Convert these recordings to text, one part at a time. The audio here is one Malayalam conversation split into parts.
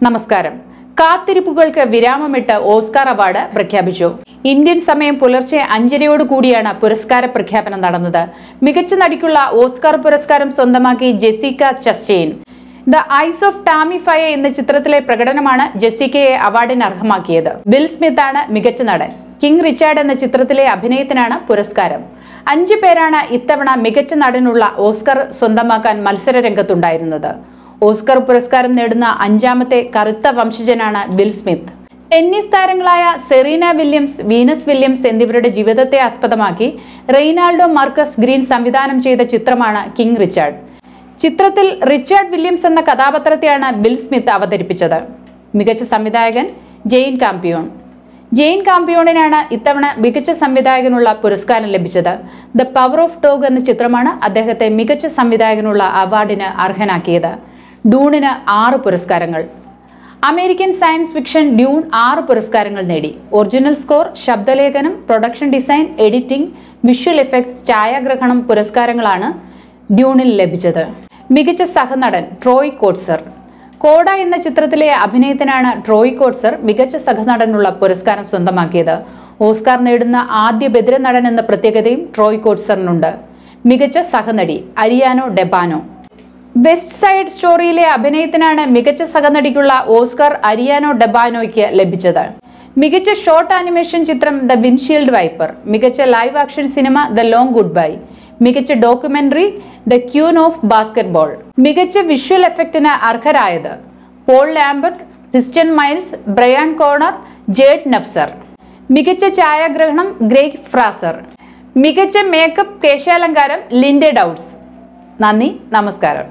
നമസ്കാരം കാത്തിരിപ്പുകൾക്ക് വിരാമമിട്ട് ഓസ്കാർ അവാർഡ് പ്രഖ്യാപിച്ചു ഇന്ത്യൻ സമയം പുലർച്ചെ അഞ്ചരയോട് കൂടിയാണ് പുരസ്കാര പ്രഖ്യാപനം നടന്നത് മികച്ച നടിക്കുള്ള ഓസ്കാർ പുരസ്കാരം സ്വന്തമാക്കി Jessica Chastain the eyes of Tammy Faye എന്ന ചിത്രത്തിലെ പ്രകടനമാണ് ജെസിക്കയെ അവാർഡിന് അർഹമാക്കിയത് ബിൽ സ്മിത്ത് ആണ് മികച്ച നടൻ കിങ് റിച്ചാർഡ് എന്ന ചിത്രത്തിലെ അഭിനയത്തിനാണ് പുരസ്കാരം അഞ്ചു പേരാണ് ഇത്തവണ മികച്ച നടനുള്ള ഓസ്കർ സ്വന്തമാക്കാൻ മത്സര രംഗത്തുണ്ടായിരുന്നത് ഓസ്കർ പുരസ്കാരം നേടുന്ന അഞ്ചാമത്തെ കറുത്ത വംശജനാണ് ബിൽ സ്മിത്ത് ടെന്നീസ് താരങ്ങളായ സെറീന വില്യംസ് വീനസ് വില്യംസ് എന്നിവരുടെ ജീവിതത്തെ ആസ്പദമാക്കി റെയ്നാൾഡോ മാർക്കസ് ഗ്രീൻ സംവിധാനം ചെയ്ത ചിത്രമാണ് കിങ് റിച്ചാർഡ് ചിത്രത്തിൽ റിച്ചാർഡ് വില്യംസ് എന്ന കഥാപാത്രത്തെയാണ് ബിൽ സ്മിത്ത് അവതരിപ്പിച്ചത് മികച്ച സംവിധായകൻ ജെയിൻ കാംപിയോൺ ജെയിൻ കാംപിയോണിനാണ് ഇത്തവണ മികച്ച സംവിധായകനുള്ള പുരസ്കാരം ലഭിച്ചത് ദ പവർ ഓഫ് ടോഗ് എന്ന ചിത്രമാണ് അദ്ദേഹത്തെ മികച്ച സംവിധായകനുള്ള അവാർഡിന് അർഹനാക്കിയത് ഡൂണിന് ആറ് പുരസ്കാരങ്ങൾ അമേരിക്കൻ സയൻസ് ഫിക്ഷൻ ഡ്യൂൺ ആറ് പുരസ്കാരങ്ങൾ നേടി ഒറിജിനൽ സ്കോർ ശബ്ദലേഖനം production design editing visual effects ഛായാഗ്രഹണം പുരസ്കാരങ്ങളാണ് ഡ്യൂണിൽ ലഭിച്ചത് മികച്ച സഹനടൻ ട്രോയ് കോട്സർ കോഡ എന്ന ചിത്രത്തിലെ അഭിനയത്തിനാണ് ട്രോയ് കോട്സർ മികച്ച സഹനടനുള്ള പുരസ്കാരം സ്വന്തമാക്കിയത് ഓസ്കാർ നേടുന്ന ആദ്യ ബദിരനടൻ എന്ന പ്രത്യേകതയും ട്രോയ് കോട്സറിനുണ്ട് മികച്ച സഹനടി അരിയാനോ ഡെബാനോ വെസ്റ്റ് സൈഡ് സ്റ്റോറിയിലെ അഭിനയത്തിനാണ് മികച്ച സഹനടിക്കുള്ള ഓസ്കാർ അരിയാനോ ഡെബാനോയ്ക്ക് ലഭിച്ചത് മികച്ച ഷോർട്ട് ആനിമേഷൻ ചിത്രം ദ വിൻഷീൽഡ് വൈപ്പർ മികച്ച ലൈവ് ആക്ഷൻ സിനിമ ദ ലോങ് ഗുഡ് ബൈ മികച്ച documentary the queen of basketball മികച്ച വിഷ്വൽ എഫക്റ്റിന് അർഹരായത് Paul Lambert Christian Myles Brian Connor Gerd Nefzer മികച്ച ഛായാഗ്രഹണം ഗ്രേഗ് ഫ്രാസർ മികച്ച മേക്കപ്പ് കേശാലങ്കാരം ലിൻഡെ ഡൗട്ട്സ് നന്ദി നമസ്കാരം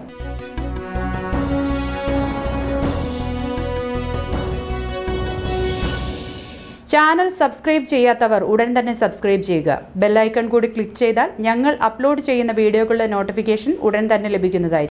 ചാനൽ സബ്സ്ക്രൈബ് ചെയ്യാത്തവർ ഉടൻ തന്നെ സബ്സ്ക്രൈബ് ചെയ്യുക ബെല്ലൈക്കൺ കൂടി ക്ലിക്ക് ചെയ്താൽ ഞങ്ങൾ അപ്ലോഡ് ചെയ്യുന്ന വീഡിയോകളുടെ നോട്ടിഫിക്കേഷൻ ഉടൻ തന്നെ ലഭിക്കുന്നതായിരിക്കും